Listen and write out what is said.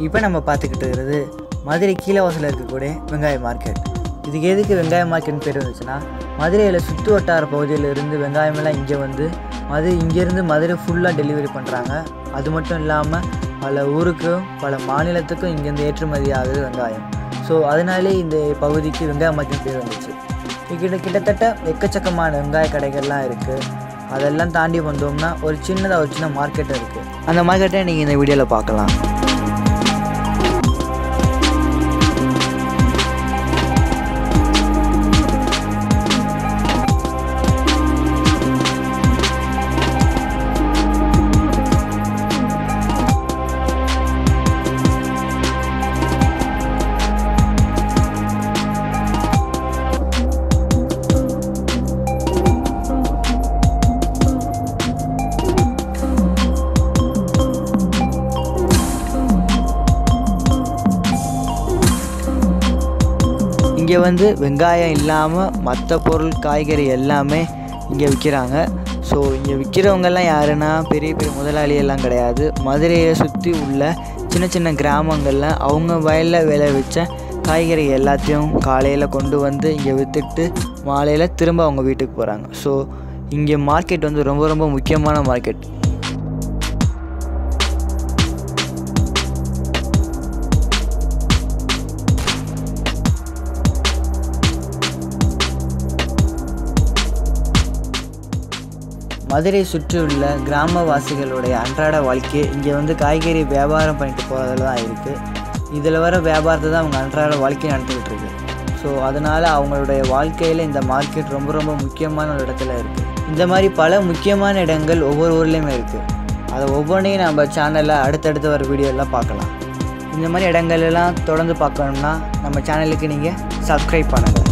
இப்போ நம்ம பார்த்துக்கிட்டு இருக்கிறது மதுரை கீழவாசலில் இருக்கக்கூடிய வெங்காய மார்க்கெட் இதுக்கு எதுக்கு வெங்காய மார்க்கெட்னு பேர் வந்துச்சுன்னா மதுரையில் சுற்று வட்டார பகுதியில் இருந்து வெங்காயமெல்லாம் இங்கே வந்து மது இங்கேருந்து மதுரை ஃபுல்லாக டெலிவரி பண்ணுறாங்க அது மட்டும் இல்லாமல் பல ஊருக்கும் பல மாநிலத்துக்கும் இங்கேருந்து ஏற்றுமதி ஆகுது வெங்காயம் ஸோ அதனாலே இந்த பகுதிக்கு வெங்காய மார்க்கெட் பேர் வந்துச்சு கிட்ட கிட்டத்தட்ட எக்கச்சக்கமான வெங்காய கடைகள்லாம் இருக்குது அதெல்லாம் தாண்டி வந்தோம்னா ஒரு சின்னதாக ஒரு சின்ன மார்க்கெட் இருக்குது அந்த மார்க்கெட்டை நீங்கள் இந்த வீடியோவில் பார்க்கலாம் இங்கே வந்து வெங்காயம் இல்லாமல் மற்ற பொருள் காய்கறி எல்லாமே இங்கே விற்கிறாங்க ஸோ இங்கே விற்கிறவங்கெல்லாம் யாருன்னா பெரிய பெரிய முதலாளி எல்லாம் கிடையாது மதுரையை சுற்றி உள்ள சின்ன சின்ன கிராமங்களில் அவங்க வயலில் விளைவிச்ச காய்கறி எல்லாத்தையும் காலையில் கொண்டு வந்து இங்கே விற்றுட்டு மாலையில் திரும்ப அவங்க வீட்டுக்கு போகிறாங்க ஸோ இங்கே மார்க்கெட் வந்து ரொம்ப ரொம்ப முக்கியமான மார்க்கெட் மதுரை சுற்றியுள்ள கிராமவாசிகளுடைய அன்றாட வாழ்க்கையை இங்கே வந்து காய்கறி வியாபாரம் பண்ணிட்டு போகிறதுல தான் இருக்குது இதில் வர வியாபாரத்தை தான் அவங்க அன்றாட வாழ்க்கை நடத்திக்கிட்டு இருக்கு ஸோ அதனால் அவங்களுடைய வாழ்க்கையில் இந்த மார்க்கெட் ரொம்ப ரொம்ப முக்கியமான ஒரு இடத்துல இருக்குது இந்த மாதிரி பல முக்கியமான இடங்கள் ஒவ்வொரு ஊர்லேயுமே இருக்குது அதை ஒவ்வொன்றையும் நம்ம சேனலில் அடுத்தடுத்து வர வீடியோலாம் பார்க்கலாம் இந்த மாதிரி இடங்கள் எல்லாம் தொடர்ந்து பார்க்கணும்னா நம்ம சேனலுக்கு நீங்கள் சப்ஸ்கிரைப் பண்ணுங்கள்